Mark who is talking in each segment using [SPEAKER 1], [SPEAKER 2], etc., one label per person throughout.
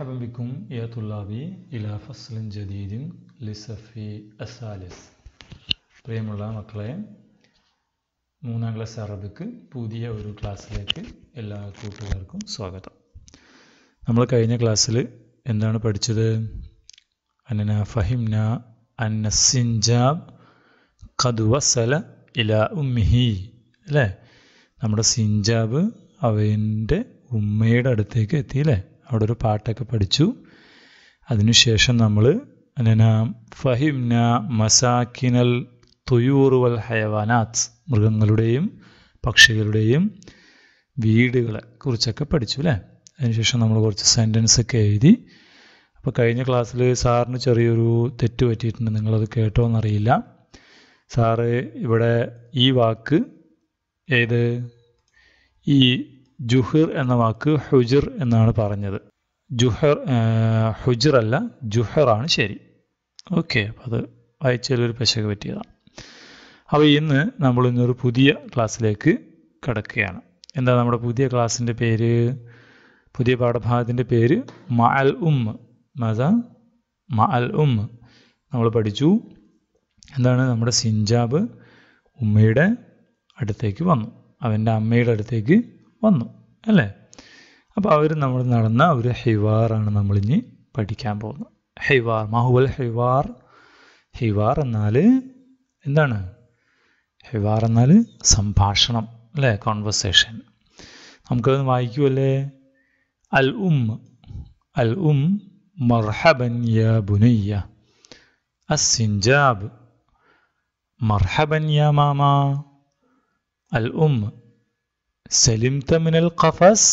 [SPEAKER 1] مرحبا بكم يا طلابي إلى فصل جديد للصف الثالث പ്രിയമുള്ള മക്കളെ മൂന്നാം ക്ലാസ് അറബിക്ക് പുതിയ ഒരു ക്ലാസ്സിലേക്ക് എല്ലാ കൂട്ടുകാർക്കും സ്വാഗതം നമ്മൾ കഴിഞ്ഞ ക്ലാസ്സിൽ എന്താണ് പഠിച്ചത് അന്നന ഫഹിംന അന്ന സിൻജാബ് ഖദ് വസല ഇല ഉമ്മിഹി അല്ലേ നമ്മുടെ സിൻജാബ് അവൻ്റെ ഉമ്മയുടെ അടുത്തേക്ക് എത്തി അല്ലേ അവിടെ ഒരു പാട്ടൊക്കെ പഠിച്ചു അതിനുശേഷം നമ്മൾ അനന ഫഹിംന മസാക്കിനൽ തുയൂർ വൽ ഹയവാനാത്ത് മൃഗങ്ങളുടെയും പക്ഷികളുടെയും വീടുകളെ കുറിച്ചൊക്കെ പഠിച്ചു അല്ലേ അതിനുശേഷം നമ്മൾ കുറച്ച് സെൻറ്റൻസ് ഒക്കെ എഴുതി അപ്പോൾ കഴിഞ്ഞ ക്ലാസ്സിൽ സാറിന് ചെറിയൊരു തെറ്റ് പറ്റിയിട്ടുണ്ട് നിങ്ങളത് കേട്ടോ എന്നറിയില്ല സാറ് ഇവിടെ ഈ വാക്ക് ഏത് ഈ ജുഹിർ എന്ന വാക്ക് ഹുജിർ എന്നാണ് പറഞ്ഞത് ജുഹർ ഹുജിർ അല്ല ജുഹറാണ് ശരി ഓക്കെ അപ്പോൾ അത് വായിച്ചതിലൊരു പെശക പറ്റിയതാണ് അപ്പോൾ ഇന്ന് നമ്മൾ ഇന്നൊരു പുതിയ ക്ലാസ്സിലേക്ക് കടക്കുകയാണ് എന്താ നമ്മുടെ പുതിയ ക്ലാസ്സിൻ്റെ പേര് പുതിയ പാഠഭാഗത്തിൻ്റെ പേര് മ അൽ ഉമ്മ് മത മ അൽ ഉമ്മ് നമ്മൾ പഠിച്ചു എന്താണ് നമ്മുടെ സിഞ്ചാബ് ഉമ്മയുടെ അടുത്തേക്ക് വന്നു അവൻ്റെ അമ്മയുടെ അടുത്തേക്ക് വന്നു അല്ലേ അപ്പോൾ അവർ നമ്മൾ നടന്ന ഒരു ഹൈവാറാണ് നമ്മളിനി പഠിക്കാൻ പോകുന്നത് ഹൈവാർ മഹുവൽ ഹൈവാർ ഹൈവാർ എന്നാൽ എന്താണ് ഹൈവാർ എന്നാൽ സംഭാഷണം അല്ലേ കോൺവെർസേഷൻ നമുക്കത് വായിക്കുമല്ലേ അൽ ഉം അൽ ഉം മർഹബൻ യ ബുനയ്യ അസിൻജാബ് മർഹബൻ യ മാമ അൽ ഉം سلمت من القفص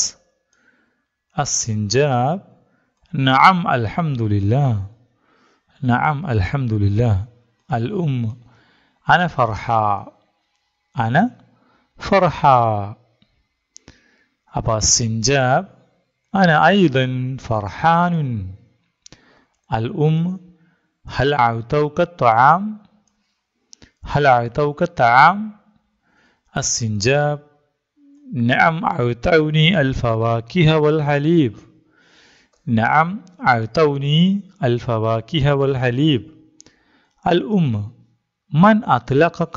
[SPEAKER 1] السنجاب نعم الحمد لله نعم الحمد لله الأم أنا فرحة أنا فرحة أبا السنجاب أنا أيضا فرحان الأم هل أعطوك الطعام هل أعطوك الطعام السنجاب نعم أعطوني الفواكه والحليب نعم أعطوني الفواكه والحليب الأم من أطلقك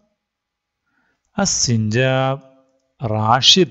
[SPEAKER 1] السنجاب راشد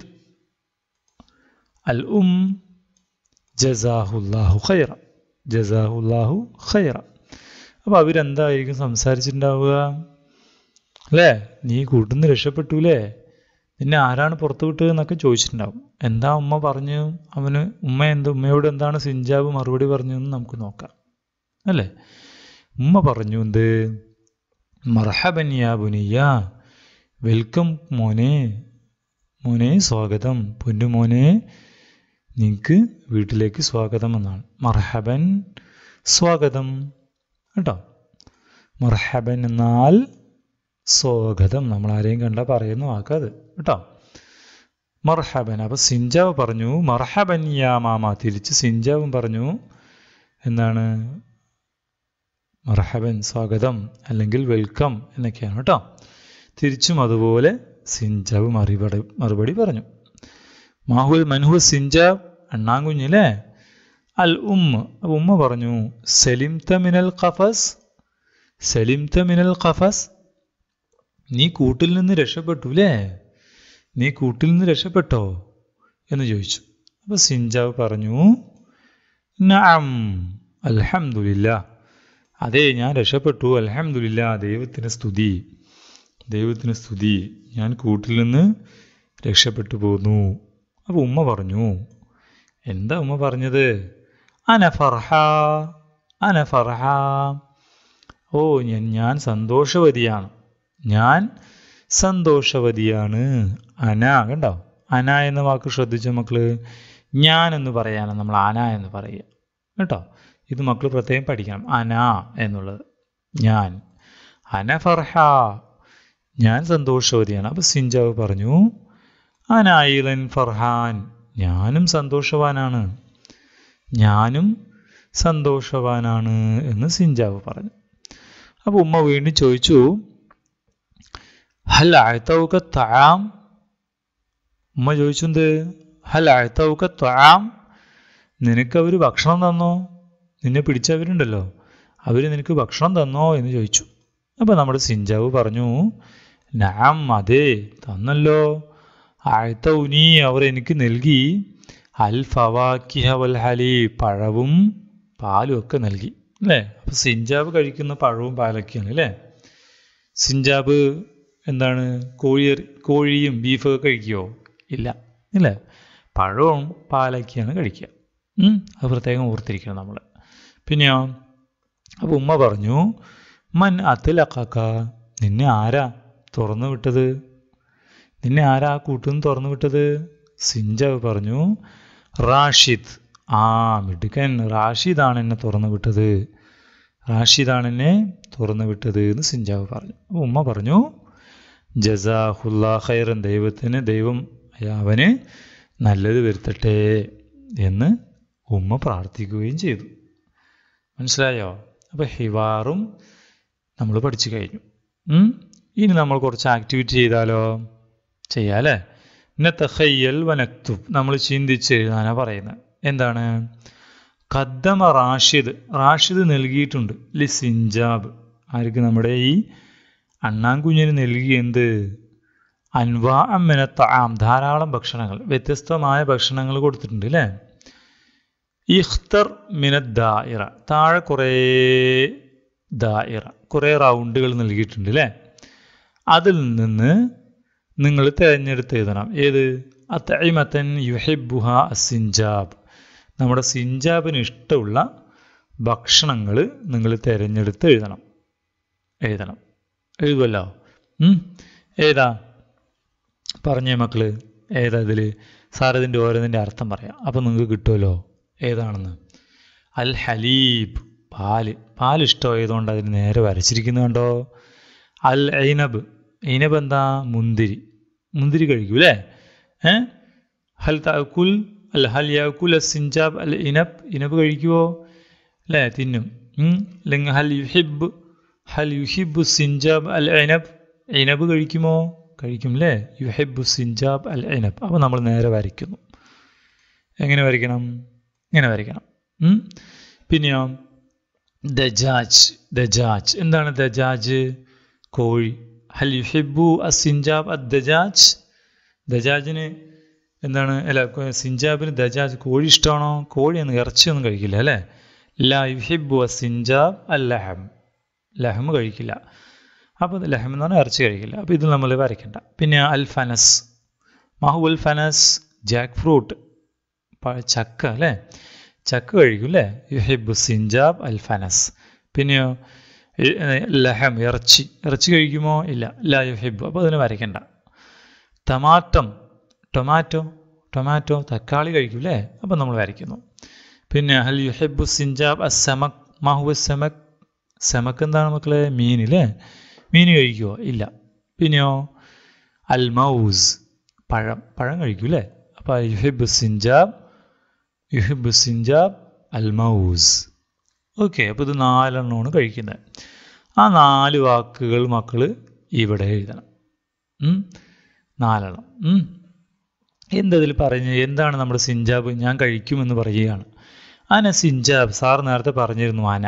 [SPEAKER 1] الأم جزاه الله خيرا جزاه الله خيرا അപ്പോൾ അവരെന്തായിരിക്കും സംസാരിച്ചിട്ടുണ്ടാവുക അല്ലേ നീ കൂട്ടുന്ന് രക്ഷപ്പെട്ടൂലേ നിന്നെ ആരാണ് പുറത്തു വിട്ടത് എന്നൊക്കെ ചോദിച്ചിട്ടുണ്ടാവും എന്താ ഉമ്മ പറഞ്ഞു അവന് ഉമ്മ എന്ത് ഉമ്മയോട് എന്താണ് സിഞ്ചാബ് മറുപടി പറഞ്ഞതെന്ന് നമുക്ക് നോക്കാം അല്ലേ ഉമ്മ പറഞ്ഞു എന്ത് മർഹബനിയ ബുനിയ വെൽക്കം മോനെ മോനെ സ്വാഗതം പൊന്നു മോനെ നിനക്ക് വീട്ടിലേക്ക് സ്വാഗതം എന്നാണ് മർഹബൻ സ്വാഗതം കേട്ടോ മർഹബൻ എന്നാൽ സ്വാഗതം നമ്മൾ ആരെയും കണ്ടാൽ പറയുന്ന വാക്കത് കേട്ടോ മർഹബൻ അപ്പോൾ സിഞ്ചാവ് പറഞ്ഞു മർഹബൻ യാ മാമ തിരിച്ച് സിഞ്ചാവും പറഞ്ഞു എന്താണ് മർഹബൻ സ്വാഗതം അല്ലെങ്കിൽ വെൽക്കം എന്നൊക്കെയാണ് കേട്ടോ തിരിച്ചും അതുപോലെ സിഞ്ചാവ് മറുപടി മറുപടി പറഞ്ഞു മാഹുൽ മൻഹു സിഞ്ചാവ് അണ്ണാങ്കുഞ്ഞില്ലേ അൽ ഉമ്മ അപ്പോൾ ഉമ്മ പറഞ്ഞു സലിംത മിനൽ ഖഫസ് സലിംത മിനൽ ഖഫസ് നീ കൂട്ടിൽ നിന്ന് രക്ഷപ്പെട്ടു അല്ലേ നീ കൂട്ടിൽ നിന്ന് രക്ഷപ്പെട്ടോ എന്ന് ചോദിച്ചു അപ്പോൾ സിഞ്ചാവ് പറഞ്ഞു നഅം അൽഹംദുലില്ല അതെ ഞാൻ രക്ഷപ്പെട്ടു അൽഹംദുലില്ല ദൈവത്തിന് സ്തുതി ദൈവത്തിന് സ്തുതി ഞാൻ കൂട്ടിൽ നിന്ന് രക്ഷപ്പെട്ടു പോന്നു അപ്പോൾ ഉമ്മ പറഞ്ഞു എന്താ ഉമ്മ പറഞ്ഞത് അന ഫർഹ അന ഫർഹ ഓ ഞാൻ ഞാൻ സന്തോഷവതിയാണ് ഞാൻ സന്തോഷവതിയാണ് അന കണ്ടോ അന എന്ന വാക്ക് ശ്രദ്ധിച്ച മക്കള് ഞാൻ എന്ന് പറയാനാണ് നമ്മൾ അന എന്ന് പറയുക കേട്ടോ ഇത് മക്കൾ പ്രത്യേകം പഠിക്കണം അന എന്നുള്ളത് ഞാൻ അന ഫർഹ ഞാൻ സന്തോഷവതിയാണ് അപ്പോൾ സിഞ്ചാവ് പറഞ്ഞു അനായിലൻ ഫർഹാൻ ഞാനും സന്തോഷവാനാണ് ഞാനും സന്തോഷവാനാണ് എന്ന് സിഞ്ചാവ് പറഞ്ഞു അപ്പോൾ ഉമ്മ വീണ്ടും ചോദിച്ചു ഹൽ അഴത്തവുക തഴാം ഉമ്മ ചോദിച്ചത് ഹൽ അഴത്തവുക തഴാം നിനക്ക് അവർ ഭക്ഷണം തന്നോ നിന്നെ പിടിച്ചവരുണ്ടല്ലോ അവർ നിനക്ക് ഭക്ഷണം തന്നോ എന്ന് ചോദിച്ചു അപ്പോൾ നമ്മുടെ സിഞ്ചാവ് പറഞ്ഞു നാം അതെ തന്നല്ലോ ആഴ്ത്തൗനി അവർ എനിക്ക് നൽകി അൽ ഫവാക്കിഹ വൽ ഹലി പഴവും പാലും ഒക്കെ നൽകി അല്ലേ അപ്പോൾ സിഞ്ചാബ് കഴിക്കുന്ന പഴവും പാലൊക്കെയാണ് അല്ലേ സിഞ്ചാബ് എന്താണ് കോഴി കോഴിയും ബീഫൊക്കെ കഴിക്കുമോ ഇല്ല ഇല്ലേ പഴവും പാലൊക്കെയാണ് കഴിക്കുക അത് പ്രത്യേകം ഓർത്തിരിക്കണം നമ്മൾ പിന്നെയോ അപ്പോൾ ഉമ്മ പറഞ്ഞു മൻ അതിലക്കാക്ക നിന്നെ ആരാ തുറന്നു വിട്ടത് നിന്നെ ആരാ ആ കൂട്ടുനിന്ന് തുറന്നു വിട്ടത് സിഞ്ചാവ് പറഞ്ഞു റാഷിദ് ആ മിടുക്കൻ റാഷിദാണ് എന്നെ തുറന്നു വിട്ടത് റാഷിദാണ് എന്നെ തുറന്നു വിട്ടത് എന്ന് സിഞ്ചാവ് പറഞ്ഞു അപ്പോൾ ഉമ്മ പറഞ്ഞു ജസാഹുല്ലാ ഖൈറൻ ദൈവത്തിന് ദൈവം അവന് നല്ലത് വരുത്തട്ടെ എന്ന് ഉമ്മ പ്രാർത്ഥിക്കുകയും ചെയ്തു മനസ്സിലായോ അപ്പോൾ ഹിവാറും നമ്മൾ പഠിച്ചു കഴിഞ്ഞു ഇനി നമ്മൾ കുറച്ച് ആക്ടിവിറ്റി ചെയ്താലോ ചെയ്യാം അല്ലേ നത്തഹയ്യൽ വനക്തുബ് നമ്മൾ ചിന്തിച്ച് എഴുതാനാണ് പറയുന്നത് എന്താണ് ഖദ്ദമ റാഷിദ് റാഷിദ് നൽകിയിട്ടുണ്ട് ലി സിഞ്ചാബ് ആർക്ക് നമ്മുടെ ഈ അണ്ണാൻകുഞ്ഞിന് നൽകി എന്ത് അൻവാ അമ്മനത്താം ധാരാളം ഭക്ഷണങ്ങൾ വ്യത്യസ്തമായ ഭക്ഷണങ്ങൾ കൊടുത്തിട്ടുണ്ട് അല്ലേ ഇഖ്തർ മിനത് ദായിറ താഴെ കുറേ ദായിറ കുറേ റൗണ്ടുകൾ നൽകിയിട്ടുണ്ട് അല്ലേ അതിൽ നിന്ന് നിങ്ങൾ തിരഞ്ഞെടുത്ത് എഴുതണം ഏത് അത്തൈമത്തൻ യുഹിബുഹ അസിഞ്ചാബ് നമ്മുടെ സിഞ്ചാബിന് ഇഷ്ടമുള്ള ഭക്ഷണങ്ങൾ നിങ്ങൾ തിരഞ്ഞെടുത്ത് എഴുതണം എഴുതണം എഴുതുമല്ലോ ഏതാ പറഞ്ഞേ മക്കള് ഏതാ ഇതിൽ സാർ ഇതിൻ്റെ ഓരോന്നിൻ്റെ അർത്ഥം പറയാം അപ്പം നിങ്ങൾക്ക് കിട്ടുമല്ലോ ഏതാണെന്ന് അൽ ഹലീബ് പാല് പാൽ ഇഷ്ടമായതുകൊണ്ട് അതിന് നേരെ വരച്ചിരിക്കുന്നത് കണ്ടോ അൽ ഐനബ് ഐനബ് എന്താ മുന്തിരി മുന്തിരി കഴിക്കൂ അല്ലേ ഏ ഹൽ തക്കുൽ അല്ല ഹൽ യാക്കുൽ സിഞ്ചാബ് അൽ ഇനബ് ഇനബ് കഴിക്കുവോ അല്ലേ തിന്നും അല്ലെങ്കിൽ ഹൽ യുഹിബ് ഹൽ യുഹിബു സിഞ്ചാബ് അൽ ഐനബ് ഐനബ് കഴിക്കുമോ കഴിക്കും അല്ലേ യുഹിബു സിഞ്ചാബ് അൽ ഐനബ് അപ്പോൾ നമ്മൾ നേരെ വരയ്ക്കുന്നു എങ്ങനെ വരയ്ക്കണം ഇങ്ങനെ വരയ്ക്കണം പിന്നെയോ ദജാജ് ദജാജ് എന്താണ് ദജാജ് കോഴി ഹൽ യുഹിബു അസിഞ്ചാബ് അദ് ദജാജ് ദജാജിന് എന്താണ് അല്ല സിഞ്ചാബിന് ദജാജ് കോഴി ഇഷ്ടമാണോ കോഴിയൊന്നും ഇറച്ചിയൊന്നും കഴിക്കില്ല അല്ലേ ലാ യുഹിബു അസിഞ്ചാബ് അൽ ലഹം ലഹം കഴിക്കില്ല അപ്പോൾ ലഹം എന്ന് പറഞ്ഞാൽ ഇറച്ചി കഴിക്കില്ല അപ്പോൾ ഇത് നമ്മൾ വരയ്ക്കണ്ട പിന്നെ അൽ ഫനസ് മാഹു അൽ ഫനസ് ജാക്ക് ഫ്രൂട്ട് ചക്ക അല്ലേ ചക്ക കഴിക്കും അല്ലേ യുഹിബു സിഞ്ചാബ് അൽ ഫനസ് പിന്നെയോ ലഹം ഇറച്ചി ഇറച്ചി കഴിക്കുമോ ഇല്ല ല യുഹിബു അപ്പോൾ അതിന് വരയ്ക്കണ്ട ടമാറ്റം ടൊമാറ്റോ ടൊമാറ്റോ തക്കാളി കഴിക്കും അല്ലേ അപ്പോൾ നമ്മൾ വരയ്ക്കുന്നു പിന്നെ ഹൽ യുഹിബു സിഞ്ചാബ് അ സമക് മാഹു സമക് സമക്ക് എന്താണ് മക്കളെ മീൻ അല്ലേ മീൻ കഴിക്കുമോ ഇല്ല പിന്നെയോ അൽ മൗസ് പഴം പഴം കഴിക്കും അല്ലേ അപ്പോൾ യുഹിബു സിഞ്ചാബ് യുഹിബു സിഞ്ചാബ് അൽ മൗസ് ഓക്കെ അപ്പോൾ ഇത് നാലെണ്ണമാണ് കഴിക്കുന്നത് ആ നാല് വാക്കുകൾ മക്കൾ ഇവിടെ എഴുതണം നാലെണ്ണം എന്തതിൽ പറഞ്ഞ് എന്താണ് നമ്മുടെ സിഞ്ചാബ് ഞാൻ കഴിക്കുമെന്ന് പറയുകയാണ് അന സിഞ്ചാബ് സാർ നേരത്തെ പറഞ്ഞിരുന്നു അന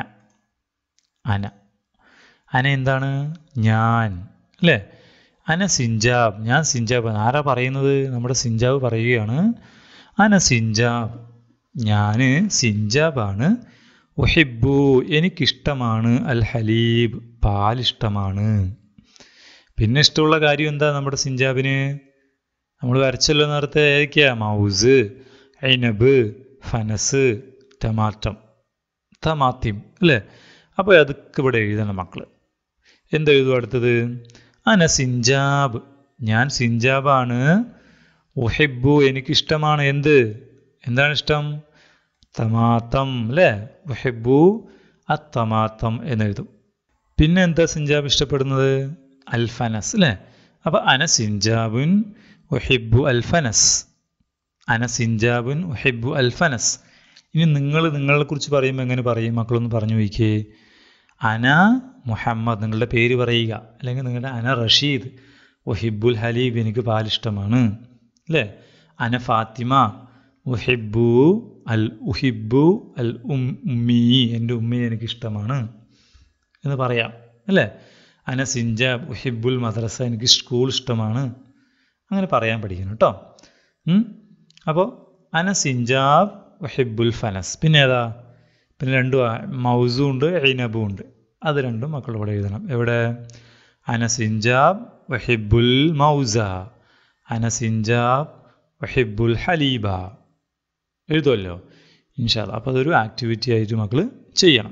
[SPEAKER 1] അന അന എന്താണ് ഞാൻ അല്ലേ അന സിഞ്ചാബ് ഞാൻ സിഞ്ചാബ് ആരാ പറയുന്നത് നമ്മുടെ സിഞ്ചാബ് പറയുകയാണ് അന സിഞ്ചാബ് ഞാൻ സിഞ്ചാബാണ് ഒഹിബു എനിക്കിഷ്ടമാണ് അൽ ഹലീബ് പാലിഷ്ടമാണ് പിന്നെ ഇഷ്ടമുള്ള കാര്യം എന്താ നമ്മുടെ സിഞ്ചാബിന് നമ്മൾ വരച്ചല്ലോ നേരത്തെ ഏതൊക്കെയാ മൗസ് ഐനബ് ഫനസ് ടമാറ്റം തമാത്തിം അല്ലേ അപ്പോൾ അതൊക്കെ ഇവിടെ എഴുതണം മക്കൾ എന്തെഴുതും അടുത്തത് അന സിഞ്ചാബ് ഞാൻ സിഞ്ചാബാണ് ഒഹിബു എനിക്കിഷ്ടമാണ് എന്ത് എന്താണ് ഇഷ്ടം തമാത്തം അല്ലേ ഒഹിബു അത്തമാത്തം എന്നെഴുതും പിന്നെ എന്താ സിഞ്ചാബ് ഇഷ്ടപ്പെടുന്നത് അൽഫനസ് അല്ലേ അപ്പോൾ അന സിഞ്ചാബുൻ ഒഹിബു അൽഫനസ് അന സിഞ്ചാബുൻ ഒഹിബു അൽഫനസ് ഇനി നിങ്ങൾ നിങ്ങളെക്കുറിച്ച് പറയുമ്പോൾ എങ്ങനെ പറയും മക്കളൊന്ന് പറഞ്ഞു നോക്കിയേ അന മുഹമ്മദ് നിങ്ങളുടെ പേര് പറയുക അല്ലെങ്കിൽ നിങ്ങളുടെ അന റഷീദ് ഒഹിബുൽ ഹലീബ് എനിക്ക് പാലിഷ്ടമാണ് അല്ലേ അന ഫാത്തിമ ഒഹിബു അൽ ഉഹിബു അൽ ഉം ഉമ്മീ എൻ്റെ ഉമ്മയെ എനിക്കിഷ്ടമാണ് എന്ന് പറയാം അല്ലേ അന സിഞ്ചാബ് ഉഹിബുൽ മദ്രസ എനിക്ക് സ്കൂൾ ഇഷ്ടമാണ് അങ്ങനെ പറയാൻ പഠിക്കണം കേട്ടോ അപ്പോൾ അന സിഞ്ചാബ് വഹിബുൽ ഫനസ് പിന്നെ ഏതാ പിന്നെ രണ്ടും മൗസും ഉണ്ട് ഐനബും ഉണ്ട് അത് രണ്ടും മക്കൾ ഇവിടെ എഴുതണം എവിടെ അന സിഞ്ചാബ് വഹിബുൽ മൗസ അന സിഞ്ചാബ് വഹിബുൽ ഹലീബ എഴുതുമല്ലോ ഇൻഷാല്ല അപ്പോൾ അതൊരു ആക്ടിവിറ്റി ആയിട്ട് മക്കൾ ചെയ്യണം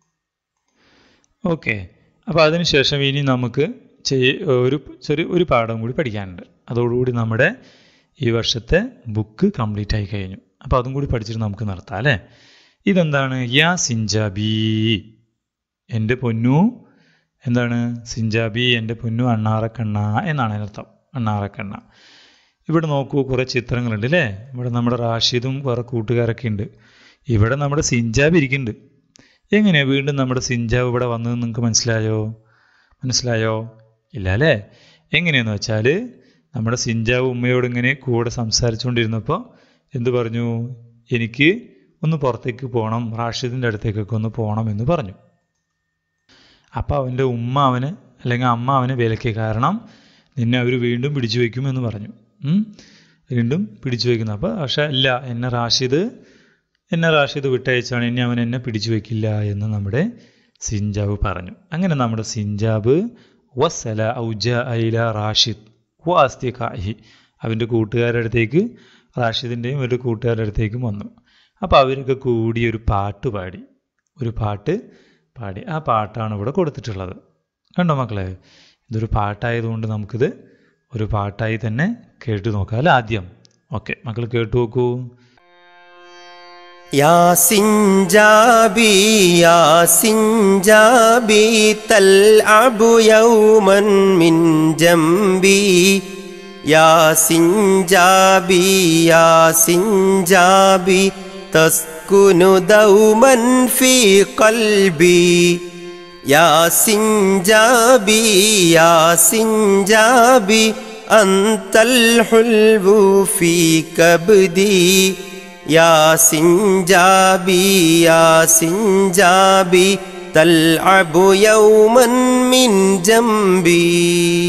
[SPEAKER 1] ഓക്കെ അപ്പോൾ അതിനുശേഷം ഇനി നമുക്ക് ചെയ്യ ഒരു ചെറിയ ഒരു പാഠം കൂടി പഠിക്കാനുണ്ട് അതോടുകൂടി നമ്മുടെ ഈ വർഷത്തെ ബുക്ക് കംപ്ലീറ്റ് ആയി കഴിഞ്ഞു അപ്പോൾ അതും കൂടി പഠിച്ചിട്ട് നമുക്ക് നിർത്താം അല്ലേ ഇതെന്താണ് യാ സിഞ്ചാബി എൻ്റെ പൊന്നു എന്താണ് സിഞ്ചാബി എൻ്റെ പൊന്നു അണ്ണാറക്കണ്ണ എന്നാണ് അതിനർത്ഥം അണ്ണാറക്കണ്ണ ഇവിടെ നോക്കൂ കുറേ ചിത്രങ്ങളുണ്ട് അല്ലേ ഇവിടെ നമ്മുടെ റാഷിദും കുറേ കൂട്ടുകാരൊക്കെ ഉണ്ട് ഇവിടെ നമ്മുടെ സിഞ്ചാബ് ഇരിക്കുന്നുണ്ട് എങ്ങനെയാണ് വീണ്ടും നമ്മുടെ സിഞ്ചാബ് ഇവിടെ വന്നത് നിങ്ങൾക്ക് മനസ്സിലായോ മനസ്സിലായോ ഇല്ല അല്ലേ എങ്ങനെയെന്ന് വെച്ചാൽ നമ്മുടെ സിഞ്ചാവ് ഉമ്മയോട് ഇങ്ങനെ കൂടെ സംസാരിച്ചുകൊണ്ടിരുന്നപ്പോൾ എന്തു പറഞ്ഞു എനിക്ക് ഒന്ന് പുറത്തേക്ക് പോകണം റാഷിദിൻ്റെ അടുത്തേക്കൊക്കെ ഒന്ന് പോകണം എന്ന് പറഞ്ഞു അപ്പോൾ അവൻ്റെ ഉമ്മ അവന് അല്ലെങ്കിൽ അമ്മ അവനെ വിലക്കി കാരണം നിന്നെ അവർ വീണ്ടും പിടിച്ചു വയ്ക്കുമെന്ന് പറഞ്ഞു വീണ്ടും പിടിച്ചു വയ്ക്കുന്നു അപ്പോൾ പക്ഷേ ഇല്ല എന്നെ റാഷിദ് എന്നെ റാഷിദ് വിട്ടയച്ചാണ് ഇനി അവൻ എന്നെ പിടിച്ചു വയ്ക്കില്ല എന്ന് നമ്മുടെ സിഞ്ചാബ് പറഞ്ഞു അങ്ങനെ നമ്മുടെ സിഞ്ചാബ് വസല ഔജ ഐല റാഷിദ് വാസ്തി കാഹി അവൻ്റെ കൂട്ടുകാരുടെ അടുത്തേക്ക് റാഷിദിൻ്റെയും ഒരു കൂട്ടുകാരുടെ അടുത്തേക്കും വന്നു അപ്പോൾ അവരൊക്കെ കൂടി ഒരു പാട്ട് പാടി ഒരു പാട്ട് പാടി ആ പാട്ടാണ് ഇവിടെ കൊടുത്തിട്ടുള്ളത് കണ്ടോ മക്കളെ ഇതൊരു പാട്ടായതുകൊണ്ട് നമുക്കിത് ഒരു പാട്ടായി തന്നെ കേട്ടു നോക്കാം അല്ല ആദ്യം ഓക്കെ മക്കൾ കേട്ടു നോക്കൂ
[SPEAKER 2] يا سنجابي يا سنجابي تلعب يوما من جنبي يا سنجابي يا سنجابي تسكن دوما في قلبي يا سنجابي يا سنجابي أنت الحلو في كبدي يا سنجابي يا سنجابي تلعب يوما من جنبي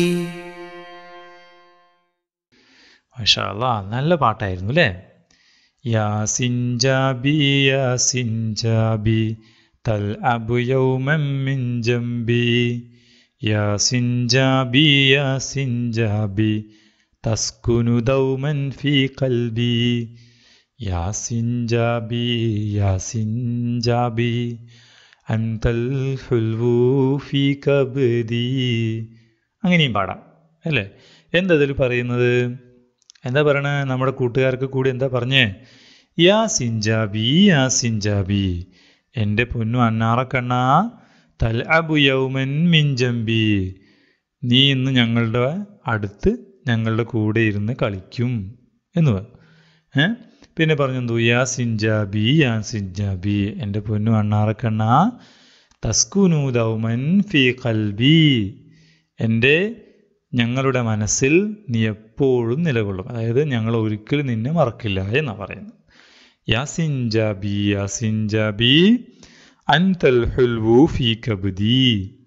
[SPEAKER 1] മാഷാ നല്ല പാട്ടായിരുന്നു അല്ലേ യാ സിഞ്ചാബി യാ സിഞ്ചാബി തൽ അബു യൗമം മിൻ ജംബി യാ സിഞ്ചാബി യാ സിഞ്ചാബി തസ്കുനു ദൗമൻ ഫി കൽബി യാ സിഞ്ചാബി യാ സിഞ്ചാബി അന്തൽ ഹുൽവു ഫി കബദി അങ്ങനെയും പാടാം അല്ലേ എന്താ ഇതിൽ പറയുന്നത് എന്താ പറയണേ നമ്മുടെ കൂട്ടുകാർക്ക് കൂടി എന്താ പറഞ്ഞേ യാ സിഞ്ചാബി യാ സിഞ്ചാബി എൻ്റെ പൊന്നു അണ്ണാറക്കണ്ണ തൽ അബു യൗമൻ മിഞ്ചമ്പി നീ ഇന്ന് ഞങ്ങളുടെ അടുത്ത് ഞങ്ങളുടെ കൂടെ ഇരുന്ന് കളിക്കും എന്ന് പറഞ്ഞു ഏ പിന്നെ പറഞ്ഞു യാ സിഞ്ചാബി യാ സിഞ്ചാബി എൻ്റെ പൊന്നു അണ്ണാറക്കണ്ണ തസ്കുനു ദൗമൻ ഫി കൽബി എൻ്റെ ഞങ്ങളുടെ മനസ്സിൽ നീ എപ്പോഴും നിലകൊള്ളും അതായത് ഞങ്ങൾ ഒരിക്കലും നിന്നെ മറക്കില്ല എന്നാണ് പറയുന്നത് യാ സിഞ്ചാബി യാ സിഞ്ചാബി അൻതൽ ഹുൽവു ഫി കബുദി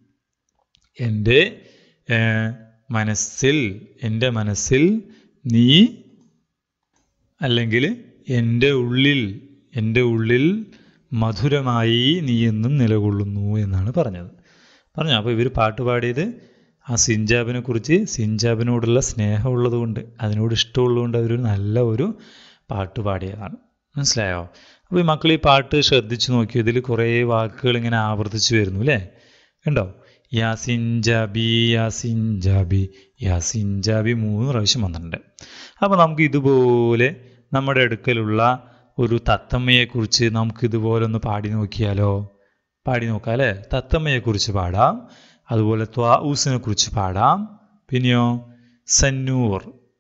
[SPEAKER 1] എൻ്റെ മനസ്സിൽ എൻ്റെ മനസ്സിൽ നീ അല്ലെങ്കിൽ എൻ്റെ ഉള്ളിൽ എൻ്റെ ഉള്ളിൽ മധുരമായി നീ എന്നും നിലകൊള്ളുന്നു എന്നാണ് പറഞ്ഞത് പറഞ്ഞു അപ്പോൾ ഇവർ പാട്ട് പാടിയത് ആ സിഞ്ചാബിനെ കുറിച്ച് സിഞ്ചാബിനോടുള്ള സ്നേഹമുള്ളതുകൊണ്ട് അതിനോട് ഇഷ്ടമുള്ളതുകൊണ്ട് അവർ നല്ല ഒരു പാട്ട് പാടിയതാണ് മനസ്സിലായോ അപ്പോൾ ഈ മക്കൾ ഈ പാട്ട് ശ്രദ്ധിച്ചു നോക്കി ഇതിൽ കുറേ വാക്കുകൾ ഇങ്ങനെ ആവർത്തിച്ചു വരുന്നു അല്ലേ കണ്ടോ യാ സിഞ്ചാബി യാ സിഞ്ചാബി യാ സിഞ്ചാബി മൂന്ന് പ്രാവശ്യം വന്നിട്ടുണ്ട് അപ്പോൾ നമുക്ക് ഇതുപോലെ നമ്മുടെ അടുക്കലുള്ള ഒരു തത്തമ്മയെക്കുറിച്ച് നമുക്ക് ഇതുപോലെ ഒന്ന് പാടി നോക്കിയാലോ പാടി നോക്കാം അല്ലേ തത്തമ്മയെക്കുറിച്ച് പാടാം അതുപോലെ ത്വാഊസിനെ കുറിച്ച് പാടാം പിന്നെയോ സന്നൂർ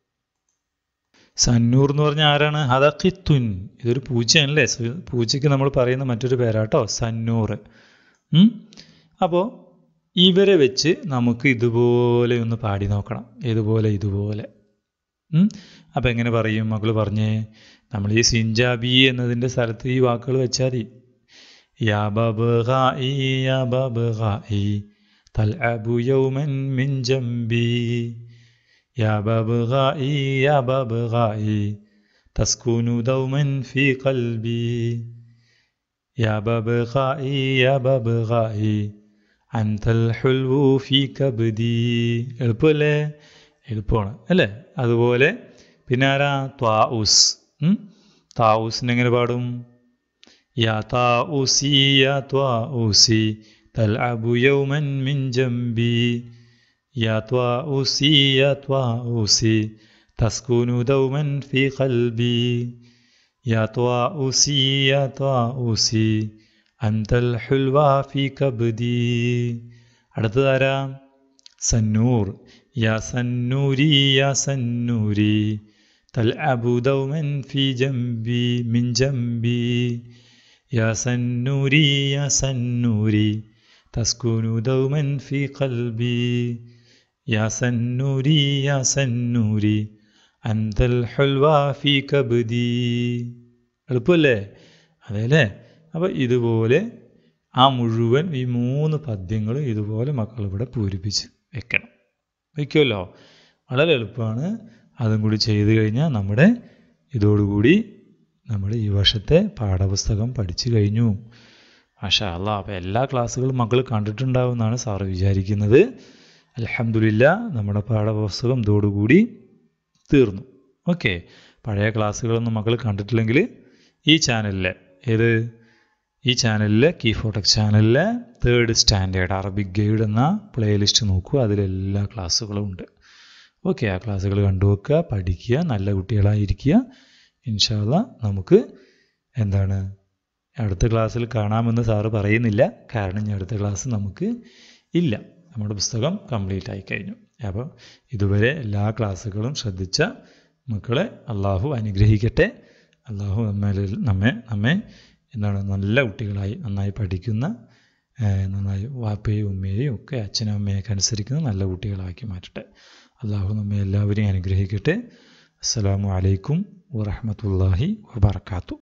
[SPEAKER 1] സന്നൂർ എന്ന് പറഞ്ഞാൽ ആരാണ് ഹദക്കിത്തുൻ ഇതൊരു പൂച്ചയാണല്ലേ പൂച്ചയ്ക്ക് നമ്മൾ പറയുന്ന മറ്റൊരു പേരാട്ടോ സന്നൂർ അപ്പോൾ ഇവരെ വെച്ച് നമുക്ക് ഇതുപോലെ ഒന്ന് പാടി നോക്കണം ഇതുപോലെ ഇതുപോലെ അപ്പം എങ്ങനെ പറയും മകൾ പറഞ്ഞേ നമ്മൾ ഈ സിഞ്ചാബി എന്നതിൻ്റെ സ്ഥലത്ത് ഈ വാക്കുകൾ വെച്ചാൽ മതി യാ ബബ്ഗായി യാ ബബ്ഗായി തൽഅബു യൗമൻ മിൻ ജംബി യാ ബബ്ഗായി യാ ബബ്ഗായി തസ്കുനു ദൗമൻ ഫി ഖൽബി യാ ബബ്ഗായി യാ ബബ്ഗായി അൻതൽ ഹുൽവു ഫി കബ്ദി എളുപ്പമല്ലേ എളുപ്പമാണ് അല്ലേ അതുപോലെ പിന്നെ ആരാ ത്വാഉസ് താഊസിന് എങ്ങനെ പാടും യാ താഊസി യാ ത്വാഊസി തൽഅബു യൗമൻ മിൻ ജംബി യാ ത്വാഊസി യാ ത്വാഊസി തസ്കുനു ദൗമൻ ഫി ഖൽബി യാ ത്വാഊസി യാ ത്വാഊസി അന്തൽ ഹുൽവ ഫി കബ്ദി അടുത്തതാരാ സന്നൂർ യാ സന്നൂരി യാ സന്നൂരി تلعب دوما في جنبي من جنبي يا سنوري يا سنوري تسكن دوما في قلبي يا سنوري يا سنوري أنت الحلوى في كبدي എളുപ്പമല്ലേ അതെ അല്ലേ അപ്പോൾ ഇതുപോലെ ആ മുഴുവൻ ഈ മൂന്ന് പദ്യങ്ങളും ഇതുപോലെ മക്കൾ ഇവിടെ പൂരിപ്പിച്ച് വെക്കണം വയ്ക്കുമല്ലോ വളരെ എളുപ്പമാണ് അതും കൂടി ചെയ്തു കഴിഞ്ഞാൽ നമ്മുടെ ഇതോടുകൂടി നമ്മൾ ഈ വർഷത്തെ പാഠപുസ്തകം പഠിച്ചു കഴിഞ്ഞു മാഷാ അല്ല അപ്പോൾ എല്ലാ ക്ലാസ്സുകളും മക്കൾ കണ്ടിട്ടുണ്ടാവും എന്നാണ് സാറ് വിചാരിക്കുന്നത് അലഹമില്ല നമ്മുടെ പാഠപുസ്തകം ഇതോടുകൂടി തീർന്നു ഓക്കെ പഴയ ക്ലാസ്സുകളൊന്നും മക്കൾ കണ്ടിട്ടില്ലെങ്കിൽ ഈ ചാനലിലെ ഏത് ഈ ചാനലിലെ കീ ഫോട്ടക് ചാനലിലെ തേർഡ് സ്റ്റാൻഡേർഡ് അറബിക് ഗൈഡ് എന്ന പ്ലേലിസ്റ്റ് നോക്കൂ അതിലെല്ലാ ക്ലാസ്സുകളും ഉണ്ട് ഓക്കെ ആ ക്ലാസ്സുകൾ കണ്ടുവെക്കുക പഠിക്കുക നല്ല കുട്ടികളായിരിക്കുക ഇൻഷാല്ല നമുക്ക് എന്താണ് അടുത്ത ക്ലാസ്സിൽ കാണാമെന്ന് സാറ് പറയുന്നില്ല കാരണം ഇനി അടുത്ത ക്ലാസ് നമുക്ക് ഇല്ല നമ്മുടെ പുസ്തകം കംപ്ലീറ്റ് ആയി കഴിഞ്ഞു അപ്പോൾ ഇതുവരെ എല്ലാ ക്ലാസ്സുകളും ശ്രദ്ധിച്ച മക്കളെ അള്ളാഹു അനുഗ്രഹിക്കട്ടെ അള്ളാഹു നമ്മെ നമ്മെ നമ്മെ എന്താണ് നല്ല കുട്ടികളായി നന്നായി പഠിക്കുന്ന നന്നായി വാപ്പയും ഉമ്മയെയും ഒക്കെ അച്ഛനും അമ്മയൊക്കെ അനുസരിക്കുന്ന നല്ല കുട്ടികളാക്കി മാറ്റട്ടെ അള്ളാഹു നമ്മെ എല്ലാവരെയും അനുഗ്രഹിക്കട്ടെ അസ്സലാമു അലൈക്കും വറഹമത്തല്ലാഹി വബർക്കാത്തു